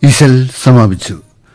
ഇശൽ സമാപിച്ചു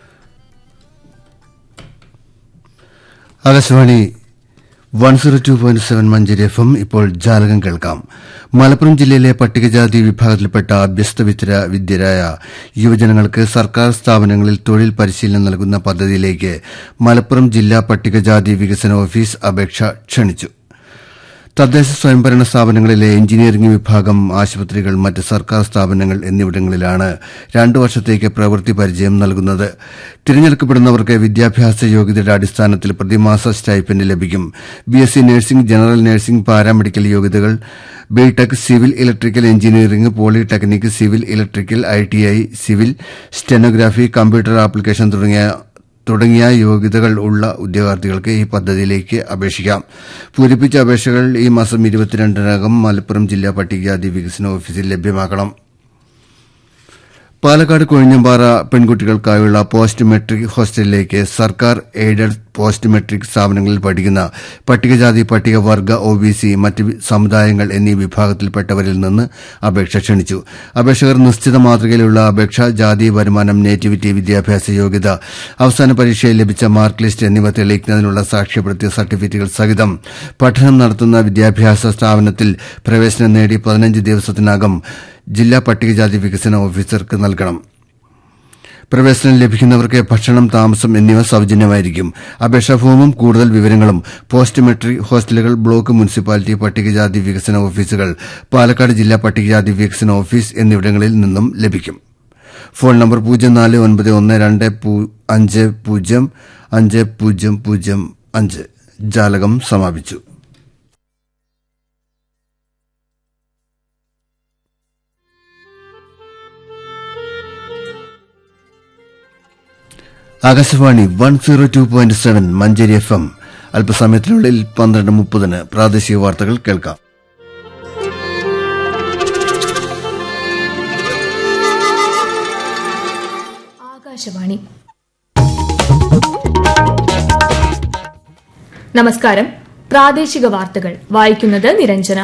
Akashvani one zero two point seven Manjeri F M ഇപ്പോൾ ജാലകം കേൾക്കാം മലപ്പുറം ജില്ലയിലെ പട്ടികജാതി വിഭാഗത്തിൽപ്പെട്ട അഭ്യസ്തവിദ്യ വിദ്യരായ യുവജനങ്ങൾക്ക് സർക്കാർ സ്ഥാപനങ്ങളിൽ തൊഴിൽ പരിശീലനം നൽകുന്ന പദ്ധതിയിലേക്ക് മലപ്പുറം ജില്ലാ പട്ടികജാതി വികസന ഓഫീസ് അപേക്ഷ ക്ഷണിച്ചു തദ്ദേശ സ്വയംഭരണ സ്ഥാപനങ്ങളിലെ എഞ്ചിനീയറിംഗ് വിഭാഗം ആശുപത്രികൾ മറ്റ് സർക്കാർ സ്ഥാപനങ്ങൾ എന്നിവിടങ്ങളിലാണ് രണ്ടു വർഷത്തേക്ക് പ്രവൃത്തി പരിചയം നൽകുന്നത് തിരഞ്ഞെടുക്കപ്പെടുന്നവർക്ക് വിദ്യാഭ്യാസ യോഗ്യതയുടെ അടിസ്ഥാനത്തിൽ പ്രതിമാസ സ്റ്റൈപ്പൻഡ് ലഭിക്കും BSc nursing general nursing paramedical യോഗ്യതകൾ BTech civil electrical engineering polytechnic civil electrical ITI civil stenography computer application തുടങ്ങിയ തുടങ്ങിയ യോഗ്യതകൾ ഉള്ള ഉദ്യോഗാർത്ഥികൾക്ക് ഈ പദ്ധതിയിലേക്ക് അപേക്ഷിക്കാം പൂരിപ്പിച്ച അപേക്ഷകൾ ഈ മാസം ഇരുപത്തിരണ്ടിനകം മലപ്പുറം ജില്ലാ പട്ടികജാതി വികസന ഓഫീസിൽ ലഭ്യമാക്കണം പാലക്കാട് കൊഴിഞ്ഞമ്പാറ പെൺകുട്ടികൾക്കായുള്ള പോസ്റ്റ് മെട്രിക് ഹോസ്റ്റലിലേക്ക് സർക്കാർ എയ്ഡഡ് പോസ്റ്റ് മെട്രിക് സ്ഥാപനങ്ങളിൽ പഠിക്കുന്ന പട്ടികജാതി പട്ടികവർഗ ഒബിസി മറ്റ് സമുദായങ്ങൾ എന്നീ വിഭാഗത്തിൽപ്പെട്ടവരിൽ നിന്ന് അപേക്ഷ ക്ഷണിച്ചു അപേക്ഷകർ നിശ്ചിത മാതൃകയിലുള്ള അപേക്ഷ ജാതി വരുമാനം നേറ്റിവിറ്റി വിദ്യാഭ്യാസ യോഗ്യത അവസാന പരീക്ഷയിൽ ലഭിച്ച മാർക്ക് ലിസ്റ്റ് എന്നിവ തെളിയിക്കുന്നതിനുള്ള സാക്ഷ്യപ്പെടുത്തിയ സർട്ടിഫിക്കറ്റുകൾ സഹിതം പഠനം നടത്തുന്ന വിദ്യാഭ്യാസ സ്ഥാപനത്തിൽ പ്രവേശനം നേടി പതിനഞ്ച് ദിവസത്തിനകം ജില്ലാ പട്ടികജാതി വികസന ഓഫീസർക്ക് നൽകണം പ്രവേശനം ലഭിക്കുന്നവർക്ക് ഭക്ഷണം താമസം എന്നിവ സൌജന്യമായിരിക്കും അപേക്ഷാ ഫോമും കൂടുതൽ വിവരങ്ങളും പോസ്റ്റ് മെട്രിക് ഹോസ്റ്റലുകൾ ബ്ലോക്ക് മുനിസിപ്പാലിറ്റി പട്ടികജാതി വികസന ഓഫീസുകൾ പാലക്കാട് ജില്ലാ പട്ടികജാതി വികസന ഓഫീസ് എന്നിവിടങ്ങളിൽ നിന്നും ലഭിക്കും ഫോൺ നമ്പർ പൂജ്യം നാല് ഒൻപത് ഒന്ന് രണ്ട് അഞ്ച് പൂജ്യം അഞ്ച് പൂജ്യം പൂജ്യം അഞ്ച് ജാലകം സമാപിച്ചു Akashvani one zero two point seven Manjeri F M അല്പസമയത്തിനുള്ളിൽ പന്ത്രണ്ട് മുപ്പതിന് പ്രാദേശിക വാർത്തകൾ കേൾക്കാം ആകാശവാണി നമസ്കാരം പ്രാദേശിക വാർത്തകൾ വായിക്കുന്നത് നിരഞ്ജന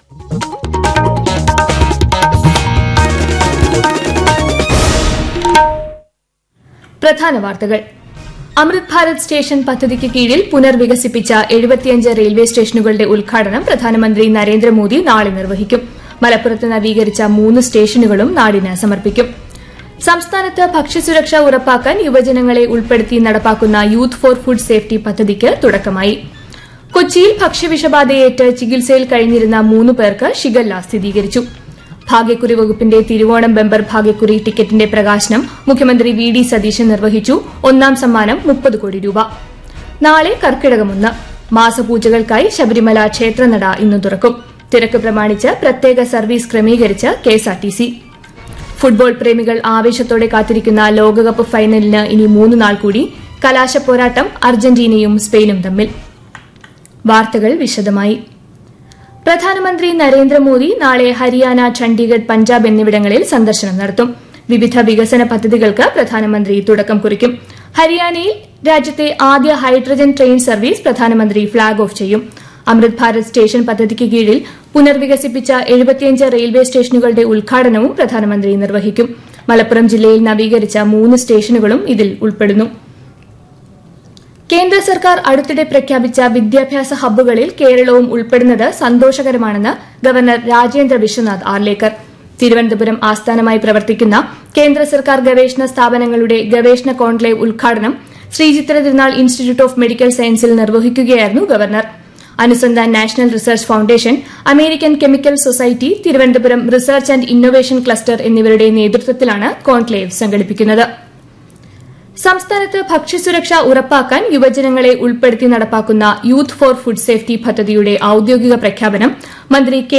പ്രധാന വാർത്തകൾ അമൃത് ഭാരത് സ്റ്റേഷൻ പദ്ധതിക്ക് കീഴിൽ പുനർവികസിപ്പിച്ച എഴുപത്തിയഞ്ച് റെയിൽവേ സ്റ്റേഷനുകളുടെ ഉദ്ഘാടനം പ്രധാനമന്ത്രി നരേന്ദ്രമോദി നാളെ നിർവഹിക്കും മലപ്പുറത്ത് നവീകരിച്ച മൂന്ന് സ്റ്റേഷനുകളും നാടിന് സമർപ്പിക്കും സംസ്ഥാനത്ത് ഭക്ഷ്യസുരക്ഷ ഉറപ്പാക്കാൻ യുവജനങ്ങളെ ഉൾപ്പെടുത്തി നടപ്പാക്കുന്ന യൂത്ത് ഫോർ ഫുഡ് സേഫ്റ്റി പദ്ധതിക്ക് തുടക്കമായി കൊച്ചിയിൽ ഭക്ഷ്യവിഷബാധയേറ്റ് ചികിത്സയിൽ കഴിഞ്ഞിരുന്ന മൂന്ന് പേർക്ക് ഷിഗല്ല സ്ഥിരീകരിച്ചു ഭാഗ്യക്കുറി വകുപ്പിന്റെ തിരുവോണം ബെമ്പർ ഭാഗ്യക്കുറി ടിക്കറ്റിന്റെ പ്രകാശനം മുഖ്യമന്ത്രി വി ഡി സതീശൻ നിർവഹിച്ചു ഒന്നാം സമ്മാനം മുപ്പത് കോടി രൂപ നാളെ കർക്കിടകമൊന്ന് മാസപൂജകൾക്കായി ശബരിമല ക്ഷേത്രനട ഇന്ന് തുറക്കും തിരക്ക് പ്രമാണിച്ച് പ്രത്യേക സർവീസ് ക്രമീകരിച്ച് കെഎസ്ആർടിസി ഫുട്ബോൾ പ്രേമികൾ ആവേശത്തോടെ കാത്തിരിക്കുന്ന ലോകകപ്പ് ഫൈനലിന് ഇനി മൂന്ന് നാൾ കൂടി കലാശപ്പോരാട്ടം അർജന്റീനയും സ്പെയിനും തമ്മിൽ വാർത്തകൾ വിശദമായി പ്രധാനമന്ത്രി നരേന്ദ്രമോദി നാളെ ഹരിയാന ചണ്ഡീഗഡ് പഞ്ചാബ് എന്നിവിടങ്ങളിൽ സന്ദർശനം നടത്തും വിവിധ വികസന പദ്ധതികൾക്ക് പ്രധാനമന്ത്രി തുടക്കം കുറിക്കും ഹരിയാനയിൽ രാജ്യത്തെ ആദ്യ ഹൈഡ്രജൻ ട്രെയിൻ സർവീസ് പ്രധാനമന്ത്രി ഫ്ളാഗ് ഓഫ് ചെയ്യും അമൃത് ഭാരത് സ്റ്റേഷൻ പദ്ധതിക്ക് കീഴിൽ പുനർവികസിപ്പിച്ച എഴുപത്തിയഞ്ച് റെയിൽവേ സ്റ്റേഷനുകളുടെ ഉദ്ഘാടനവും പ്രധാനമന്ത്രി നിർവഹിക്കും മലപ്പുറം ജില്ലയിൽ നവീകരിച്ച മൂന്ന് സ്റ്റേഷനുകളും ഇതിൽ ഉൾപ്പെടുന്നു കേന്ദ്ര സർക്കാർ അടുത്തിടെ പ്രഖ്യാപിച്ച വിദ്യാഭ്യാസ ഹബ്ബുകളിൽ കേരളവും ഉൾപ്പെടുന്നത് സന്തോഷകരമാണെന്ന് ഗവർണർ രാജേന്ദ്ര വിശ്വനാഥ് ആർലേക്കർ തിരുവനന്തപുരം ആസ്ഥാനമായി പ്രവർത്തിക്കുന്ന കേന്ദ്ര സർക്കാർ ഗവേഷണ സ്ഥാപനങ്ങളുടെ ഗവേഷണ കോൺക്ലേവ് ഉദ്ഘാടനം ശ്രീചിത്ര തിരുനാൾ ഇൻസ്റ്റിറ്റ്യൂട്ട് ഓഫ് മെഡിക്കൽ സയൻസിൽ നിർവഹിക്കുകയായിരുന്നു governor Anusandhan national research foundation American chemical society Thiruvananthapuram research and innovation cluster എന്നിവരുടെ നേതൃത്വത്തിലാണ് കോൺക്ലേവ് സംഘടിപ്പിക്കുന്നത് സംസ്ഥാനത്ത് ഭക്ഷ്യസുരക്ഷ ഉറപ്പാക്കാൻ യുവജനങ്ങളെ ഉൾപ്പെടുത്തി നടപ്പാക്കുന്ന യൂത്ത് ഫോർ ഫുഡ് സേഫ്റ്റി പദ്ധതിയുടെ ഔദ്യോഗിക പ്രഖ്യാപനം മന്ത്രി കെ